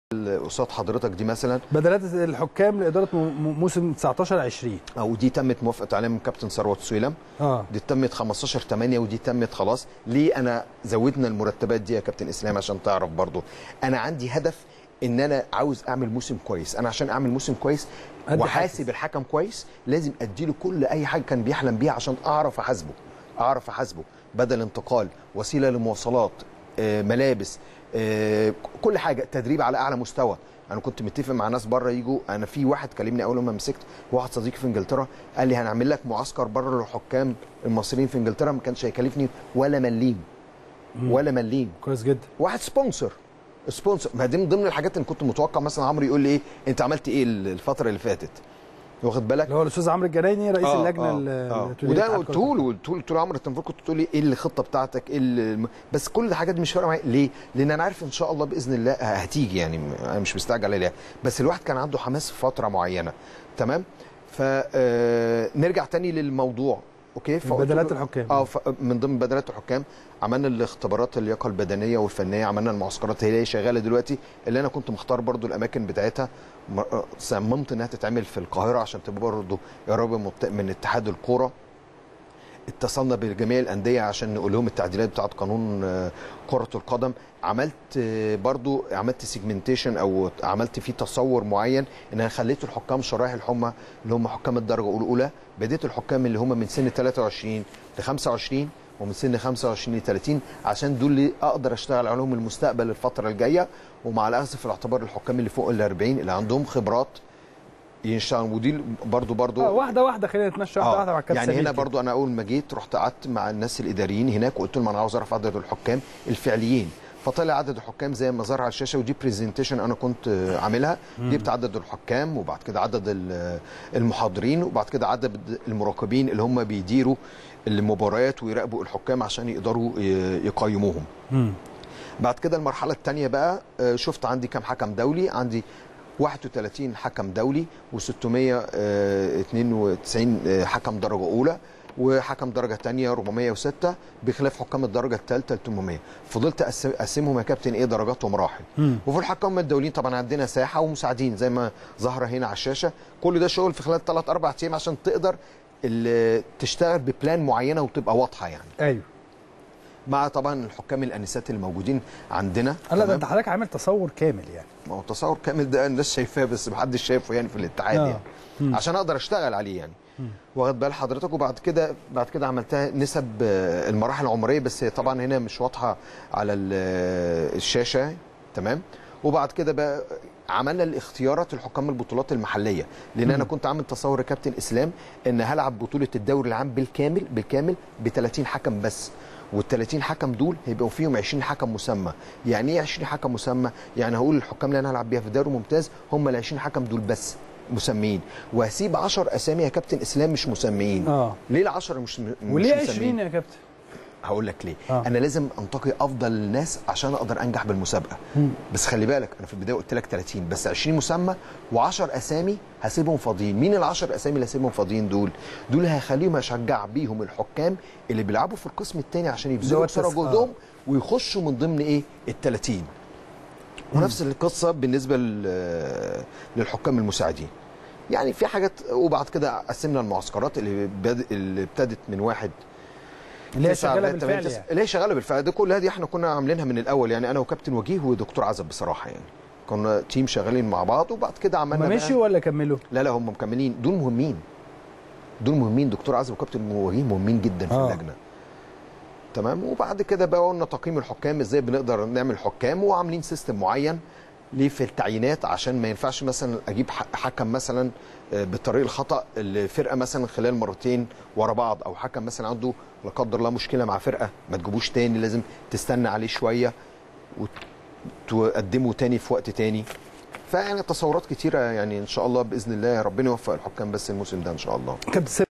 قصاد حضرتك دي مثلا بدلات الحكام لاداره م- م- موسم 19 20 او دي تمت موافقه عليها من كابتن ثروت سويلم اه دي تمت 15 8 ودي تمت خلاص ليه انا زودنا المرتبات دي يا كابتن اسلام عشان تعرف برضو انا عندي هدف ان انا عاوز اعمل موسم كويس انا عشان اعمل موسم كويس أدي وحاسب حافز. الحكم كويس لازم اديله كل اي حاجه كان بيحلم بيها عشان اعرف احاسبه اعرف احاسبه بدل انتقال وسيله لمواصلات آه، ملابس آه، كل حاجه تدريب على اعلى مستوى انا كنت متفق مع ناس بره يجوا انا في واحد كلمني اول ما مسكت واحد صديقي في انجلترا قال لي هنعمل لك معسكر بره للحكام المصريين في انجلترا ما كانش هيكلفني ولا مليم ولا مليم كويس جدا واحد سبونسر سبونسر ما دي من ضمن الحاجات اللي كنت متوقع مثلا عمرو يقول لي ايه انت عملت ايه الفتره اللي فاتت واخد بالك اللي هو الاستاذ عمرو الجنايني رئيس آه، اللجنه آه، ال- آه. التولية وده بتاعت قلت كرة له قلت له طول عمر التنفيذ كنت تقول لي ايه الخطه بتاعتك ايه الم- بس كل الحاجات دي مش فارقه معايا ليه؟ لان انا عارف ان شاء الله باذن الله هتيجي يعني انا مش مستعجل عليها بس الواحد كان عنده حماس في فتره معينه تمام؟ فنرجع تاني للموضوع اوكي فقلت بدلات له- الحكام. اه ف- من ضمن بدلات الحكام عملنا الاختبارات اللياقه البدنيه والفنيه عملنا المعسكرات هي شغاله دلوقتي اللي انا كنت مختار برضو الاماكن بتاعتها م- آه، صممت انها تتعمل في القاهره عشان تبقى برضو قريبه مت- من اتحاد الكوره اتصلنا بجميع الانديه عشان نقول لهم التعديلات بتاعت قانون آه، كره القدم عملت آه، برضو عملت سيجمنتيشن او عملت فيه تصور معين ان انا خليت الحكام شرايح الحمى اللي هم حكام الدرجه الاولى بديت الحكام اللي هم من سن 23 ل 25 ومن سن 25 ل 30 عشان دول اللي اقدر اشتغل عليهم المستقبل الفتره الجايه ومع الاخذ في الاعتبار الحكام اللي فوق ال 40 اللي عندهم خبرات يشتغلوا ودي برضو برضو آه واحده واحده خلينا نتمشى واحده واحده مع الكابتن يعني سمير هنا كده. برضو انا اول ما جيت رحت قعدت مع الناس الاداريين هناك وقلت لهم انا عاوز اعرف عدد الحكام الفعليين فطلع عدد الحكام زي ما ظهر على الشاشه ودي برزنتيشن انا كنت آه، عاملها جبت عدد الحكام وبعد كده عدد ال- المحاضرين وبعد كده عدد المراقبين اللي هم بيديروا المباريات ويراقبوا الحكام عشان يقدروا ي- يقيموهم مم. بعد كده المرحله الثانيه بقى آه، شفت عندي كام حكم دولي عندي 31 حكم دولي و692 حكم درجه اولى وحكم درجه ثانيه 406 بخلاف حكام الدرجه الثالثه 800 فضلت أقسم- اقسمهم يا كابتن ايه درجات ومراحل مم. وفي الحكام الدوليين طبعا عندنا ساحه ومساعدين زي ما ظاهره هنا على الشاشه كل ده شغل في خلال 3 4 ايام عشان تقدر ال- تشتغل ببلان معينه وتبقى واضحه يعني ايوه مع طبعا الحكام الانسات الموجودين عندنا لا ده تمام؟ انت حضرتك عامل تصور كامل يعني ما هو التصور كامل ده الناس شايفاه بس محدش شايفه يعني في الاتحاد آه. يعني مم. عشان اقدر اشتغل عليه يعني واخد بال حضرتك وبعد كده بعد كده عملتها نسب آه، المراحل العمريه بس هي طبعا هنا مش واضحه على ال- آه، الشاشه تمام وبعد كده بقى عملنا الاختيارات الحكام البطولات المحليه لان انا كنت عامل تصور يا كابتن اسلام ان هلعب بطوله الدوري العام بالكامل بالكامل ب 30 حكم بس وال 30 حكم دول هيبقوا فيهم 20 حكم مسمى يعني ايه 20 حكم مسمى يعني هقول الحكام اللي انا هلعب بيها في الدوري الممتاز هم ال 20 حكم دول بس مسميين وهسيب 10 اسامي يا كابتن اسلام مش مسميين اه ليه ال 10 مش مش وليه مسميين؟ 20 يا كابتن هقول لك ليه آه. انا لازم انتقي افضل الناس عشان اقدر انجح بالمسابقه مم. بس خلي بالك انا في البدايه قلت لك 30 بس 20 مسمى و10 اسامي هسيبهم فاضيين مين ال10 اسامي اللي هسيبهم فاضيين دول دول هخليهم اشجع بيهم الحكام اللي بيلعبوا في القسم الثاني عشان اللي هو يبذلوا بسرعه التس- آه. جهدهم ويخشوا من ضمن ايه ال 30 ونفس القصه بالنسبه لل- للحكام المساعدين يعني في حاجات وبعد كده قسمنا المعسكرات اللي بد... اللي ابتدت من واحد اللي هي تسعة شغاله لغاية تمانية بالفعل تسعة. يعني اللي هي شغاله بالفعل ده كلها دي احنا كنا عاملينها من الاول يعني انا وكابتن وجيه ودكتور عزب بصراحه يعني كنا تيم شغالين مع بعض وبعد كده عملنا هم بقى- مشيوا ولا كملوا؟ لا لا هم مكملين دول مهمين دول مهمين دكتور عزب وكابتن وجيه مهمين جدا في آه. اللجنه تمام وبعد كده بقى قلنا تقييم الحكام ازاي بنقدر نعمل حكام وعاملين سيستم معين ليه في التعيينات عشان ما ينفعش مثلا اجيب ح- حكم مثلا آه، بالطريق الخطا لفرقه مثلا خلال مرتين ورا بعض او حكم مثلا عنده لا قدر الله مشكله مع فرقه ما تجيبوش تاني لازم تستنى عليه شويه وتقدمه تاني في وقت تاني فيعني تصورات كتيره يعني ان شاء الله باذن الله ربنا يوفق الحكام بس الموسم ده ان شاء الله كابتن